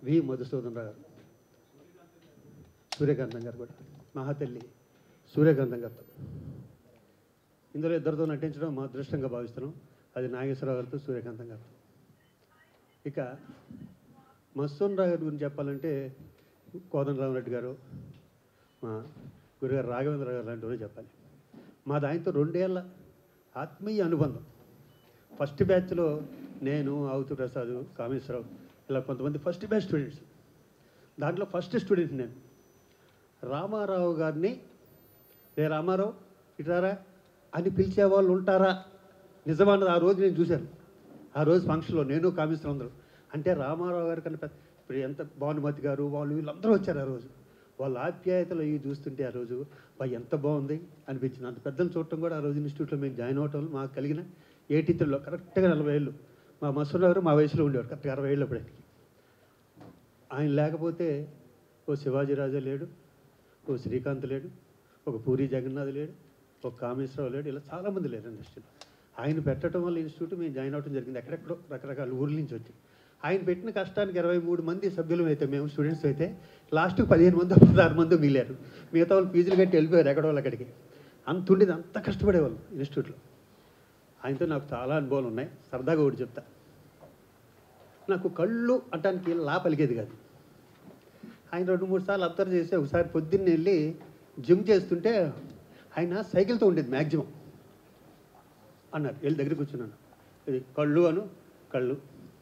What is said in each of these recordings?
వి మధుసూదన్ రావు గారు సూర్యకాంతం గారు కూడా మహాతల్లి సూర్యకాంతం గారితో ఇందులో ఇద్దరితో నటించడం మా అదృష్టంగా భావిస్తున్నాం అది నాగేశ్వరరావు గారితో సూర్యకాంతం గారితో ఇక మస్తూన్ రావు గారి గురించి చెప్పాలంటే కోదండరామరెడ్డి గారు మా గురుగారు రాఘవేంద్ర గారు లాంటి వారు చెప్పాలి మాది ఆయనతో రెండేళ్ల ఆత్మీయ అనుబంధం ఫస్ట్ బ్యాచ్లో నేను ఆవుతు ప్రసాద్ కామేశ్వరరావు ఇలా కొంతమంది ఫస్ట్ బ్యాచ్ స్టూడెంట్స్ దాంట్లో ఫస్ట్ స్టూడెంట్ నేను రామారావు గారిని రే రామారావు ఇటారా అని పిలిచే వాళ్ళు ఉంటారా నిజమన్నది ఆ రోజు నేను చూశాను ఆ రోజు ఫంక్షన్లో నేను కామేశ్వరం అందరూ అంటే రామారావు గారి కన్నా పెద్ద ఇప్పుడు ఎంత భానుమతి గారు వాళ్ళు వీళ్ళందరూ వచ్చారు ఆ రోజు వాళ్ళ ఆప్యాయతలు ఇవి చూస్తుంటే ఆ రోజు బా ఎంత బాగుంది అనిపించింది అంత పెద్దలు చూడటం కూడా ఆ రోజు ఇన్స్టిట్యూట్లో మేము జాయిన్ అవటం వల్ల మాకు కలిగిన ఎయిటీ త్రీలో కరెక్ట్గా నలభై ఏళ్ళు మా మసూర్ గారు మా వయసులో ఉండేవారు కరెక్ట్గా అరవై ఏళ్ళు అప్పుడే ఆయన లేకపోతే ఓ శివాజీ రాజా లేడు ఓ శ్రీకాంత్ లేడు ఒక పూరి జగన్నాథ్ లేడు ఒక కామేశ్వరరావు లేడు ఇలా చాలామంది లేరు ఇండస్ట్రీలో ఆయన పెట్టడం వల్ల ఇన్స్టిట్యూట్ మేము జాయిన్ అవ్వడం జరిగింది ఎక్కడెక్కడో రకరకాల ఊర్ల నుంచి వచ్చి ఆయన పెట్టిన కష్టానికి ఇరవై మూడు మంది సభ్యులు అయితే మేము స్టూడెంట్స్ అయితే లాస్ట్కి పదిహేను మంది పదహారు మంది మిగిలారు మిగతా వాళ్ళు ఫీజులు కట్టి వెళ్ళిపోయారు ఎక్కడో వాళ్ళు అక్కడికి అంత ఉండేది అంత కష్టపడేవాళ్ళు ఇన్స్టిట్యూట్లో ఆయనతో నాకు చాలా అనుభవాలు ఉన్నాయి సరదాగా ఒకటి చెప్తా నాకు కళ్ళు అంటానికి లా పలికేది కాదు ఆయన రెండు మూడు సార్లు అబ్జర్వ్ చేసి ఒకసారి పొద్దున్న వెళ్ళి జిమ్ చేస్తుంటే ఆయన సైకిల్తో ఉండేది మ్యాక్సిమం అన్నారు వెళ్ళి దగ్గర కూర్చున్నాను ఇది కళ్ళు అను కళ్ళు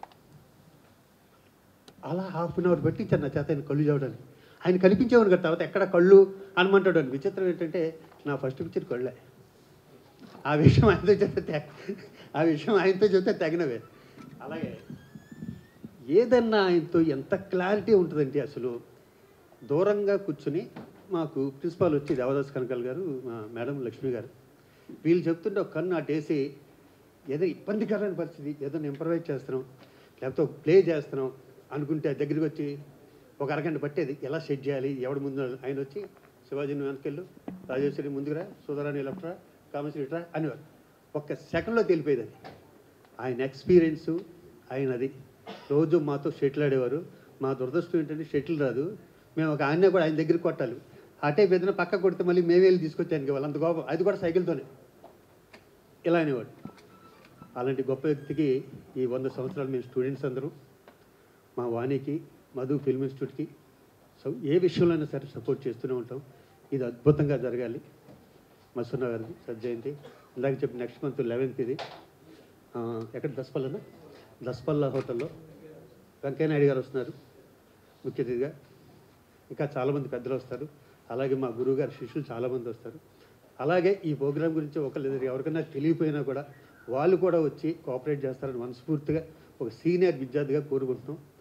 అలా హాఫ్ అన్ అవర్ పెట్టి ఇచ్చారు నా చేత ఆయన కళ్ళు చూడడానికి ఆయన కనిపించేవాడు కదా తర్వాత ఎక్కడ కళ్ళు అనమంటాడు అని విచిత్రం ఏంటంటే నా ఫస్ట్ పిక్చర్ కళ్ళే ఆ విషయం ఆయనతో చెప్తే తెగ ఆ విషయం ఆయనతో చెప్తే తగినవే అలాగే ఏదన్నా ఆయనతో ఎంత క్లారిటీ ఉంటుందంటే అసలు దూరంగా కూర్చుని మాకు ప్రిన్సిపాల్ వచ్చి దేవదాస్ కనకాల్ గారు మా మేడం లక్ష్మి గారు వీళ్ళు చెప్తుంటే ఒక కన్ను అటేసి ఏదో ఇబ్బందికరమైన పరిస్థితి ఏదో ఇంప్రవైజ్ చేస్తున్నాం లేకపోతే ఒక ప్లే చేస్తున్నాం అనుకుంటే దగ్గరికి వచ్చి ఒక అరగంట పట్టేది ఎలా సెట్ చేయాలి ఎవడు ముందు ఆయన వచ్చి శివాజీ నువ్వు వెనకెళ్ళు రాజేశ్వరి ముందుకురా సుధరాని లెఫ్ట్రా కామేశ్వరి ఇట్రా అనేవారు ఒక్క సెకండ్లో తెలిపోయేది అది ఆయన ఎక్స్పీరియన్సు ఆయనది రోజు మాతో షటిల్ ఆడేవారు మా దురదృష్టం ఏంటంటే షటిల్ రాదు మేము ఒక ఆయన కూడా ఆయన దగ్గరికి కొట్టాలి అటే ఏదైనా పక్క కొడితే మళ్ళీ మేమే వెళ్ళి తీసుకొచ్చాను వాళ్ళంత గొప్ప అది కూడా సైకిల్తోనే ఇలా అనేవాడు అలాంటి గొప్ప వ్యక్తికి ఈ వంద సంవత్సరాలు మేము స్టూడెంట్స్ అందరూ మా వాణికి మధు ఫిల్మ్ ఇన్స్టిట్యూట్కి సో ఏ విషయంలోనైనా సరే సపోర్ట్ చేస్తూనే ఉంటాం ఇది అద్భుతంగా జరగాలి మసూనా గారిది సజ్జయంతి ఇందాక చెప్పి నెక్స్ట్ మంత్ లెవెన్త్ ఇది ఆ, ఎక్కడ దసపల్లనా దసపల్ల హోటల్లో వెంకయ్య నాయుడు గారు వస్తున్నారు ముఖ్య అతిథిగా ఇంకా చాలామంది పెద్దలు వస్తారు అలాగే మా గురువు గారి శిష్యులు చాలామంది వస్తారు అలాగే ఈ ప్రోగ్రాం గురించి ఒకళ్ళు ఎవరికైనా తెలియపోయినా కూడా వాళ్ళు కూడా వచ్చి కోఆపరేట్ చేస్తారని మనస్ఫూర్తిగా ఒక సీనియర్ విద్యార్థిగా కోరుకుంటున్నాం